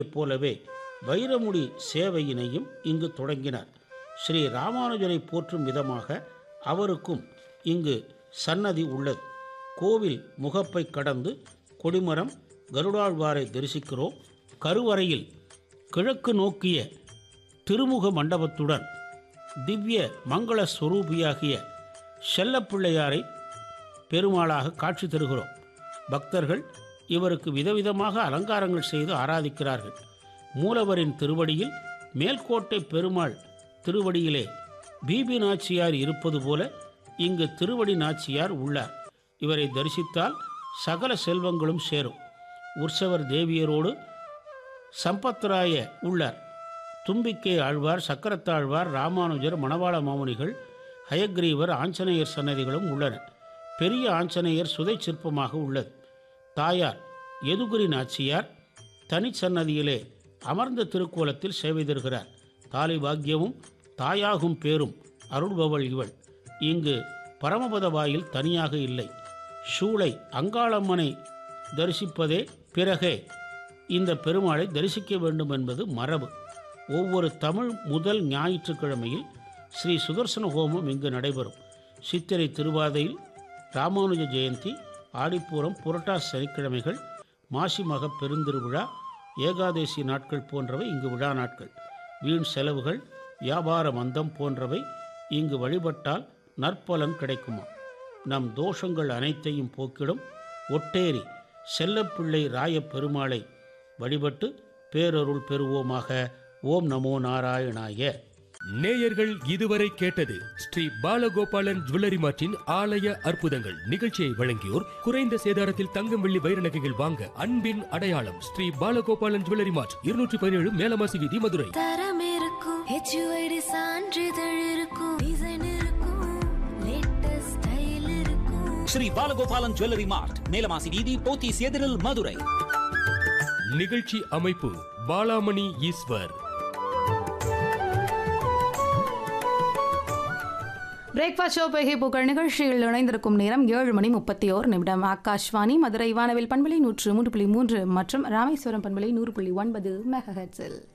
போலவே வைரமுடி சேவையினையும் இங்கு தொடங்கினார் ஸ்ரீ ராமானுஜரை போற்றும் விதமாக அவருக்கும் இங்கு சன்னதி உள்ளது கோவில் முகப்பை கடந்து கொடிமரம் கருடாழ்வாரை தரிசிக்கிறோம் கருவறையில் கிழக்கு நோக்கிய திருமுக மண்டபத்துடன் திவ்ய மங்கள ஸ்வரூபியாகிய செல்லப்பிள்ளையாரை பெருமாளாக காட்சி தருகிறோம் பக்தர்கள் இவருக்கு விதவிதமாக அலங்காரங்கள் செய்து ஆராதிக்கிறார்கள் மூலவரின் திருவடியில் மேல்கோட்டை பெருமாள் திருவடியிலே பீபி நாச்சியார் இருப்பது போல இங்கு திருவடி நாச்சியார் உள்ளார் இவரை தரிசித்தால் சகல செல்வங்களும் சேரும் உற்சவர் தேவியரோடு சம்பத்ராய உள்ளார் தும்பிக்கை ஆழ்வார் சக்கரத்தாழ்வார் ராமானுஜர் மணவாள மாமுனிகள் ஹயக்ரீவர் ஆஞ்சநேயர் சன்னதிகளும் உள்ளன பெரிய ஆஞ்சநேயர் சுதை சிற்பமாக உள்ளது தாயார் எதுகுரி நாச்சியார் தனிச்சன்னதியிலே அமர்ந்த திருக்கோலத்தில் சேவை தருகிறார் தாலி பாக்கியமும் தாயாகும் பேரும் அருள்பவள் இவள் இங்கு பரமபத வாயில் தனியாக இல்லை சூளை அங்காளம்மனை தரிசிப்பதே பிறகே இந்த பெருமாளை தரிசிக்க வேண்டும் என்பது மரபு ஒவ்வொரு தமிழ் முதல் ஞாயிற்றுக்கிழமையில் ஸ்ரீ சுதர்சன ஹோமம் இங்கு நடைபெறும் சித்திரை திருவாதையில் ராமானுஜ ஜெயந்தி ஆடிப்பூரம் புரட்டாசி சனிக்கிழமைகள் மாசி மக பெருந்திருவிழா ஏகாதேசி நாட்கள் போன்றவை இங்கு விழா நாட்கள் வீண் செலவுகள் வியாபார மந்தம் போன்றவை இங்கு வழிபட்டால் நற்பலன் கிடைக்குமா நம் தோஷங்கள் அனைத்தையும் போக்கிடும் ஒட்டேரி செல்லப்பிள்ளை ராயப் பெருமாளை வழிபட்டு பேரருள் பெறுவோமாக ஓம் நமோ நாராயணாய நேயர்கள் இதுவரை கேட்டது ஸ்ரீ பாலகோபாலன் ஜுவல்லரி மார்ட்டின் ஆலய அற்புதங்கள் நிகழ்ச்சியை வழங்கியோர் குறைந்த சேதாரத்தில் தங்கம் வெள்ளி வைர நகைகள் வாங்க அன்பின் அடையாளம் ஸ்ரீ பாலகோபாலன் ஜுவல்லரி மார்ட் இருநூற்றி பதினேழு மேலமாசி வீதி மதுரை தரம் இருக்கும் ஹெச்யூஐடி சான்றிதழ் இருக்கும் டிசைன் இருக்கும் லேட்டஸ்ட் ஸ்டைல் இருக்கும் ஸ்ரீ பாலகோபாலன் ஜுவல்லரி மார்ட் மேலமாசி வீதி போத்தீஸ் எதிரில் மதுரை நிகழ்ச்சி அமைப்பு பாலாமணி ஈஸ்வர் பிரேக்ஃபாஸ்ட் ஷோ பெகை புகழ் நிகழ்ச்சியில் இணைந்திருக்கும் நேரம் ஏழு மணி முப்பத்தி ஓர் நிமிடம் ஆகாஷ்வாணி மதுரை வானவில் பண்பலை நூற்று மூன்று புள்ளி மூன்று மற்றும் ராமேஸ்வரம் பண்பலை நூறு புள்ளி ஒன்பது மெகஹெட்ஸில்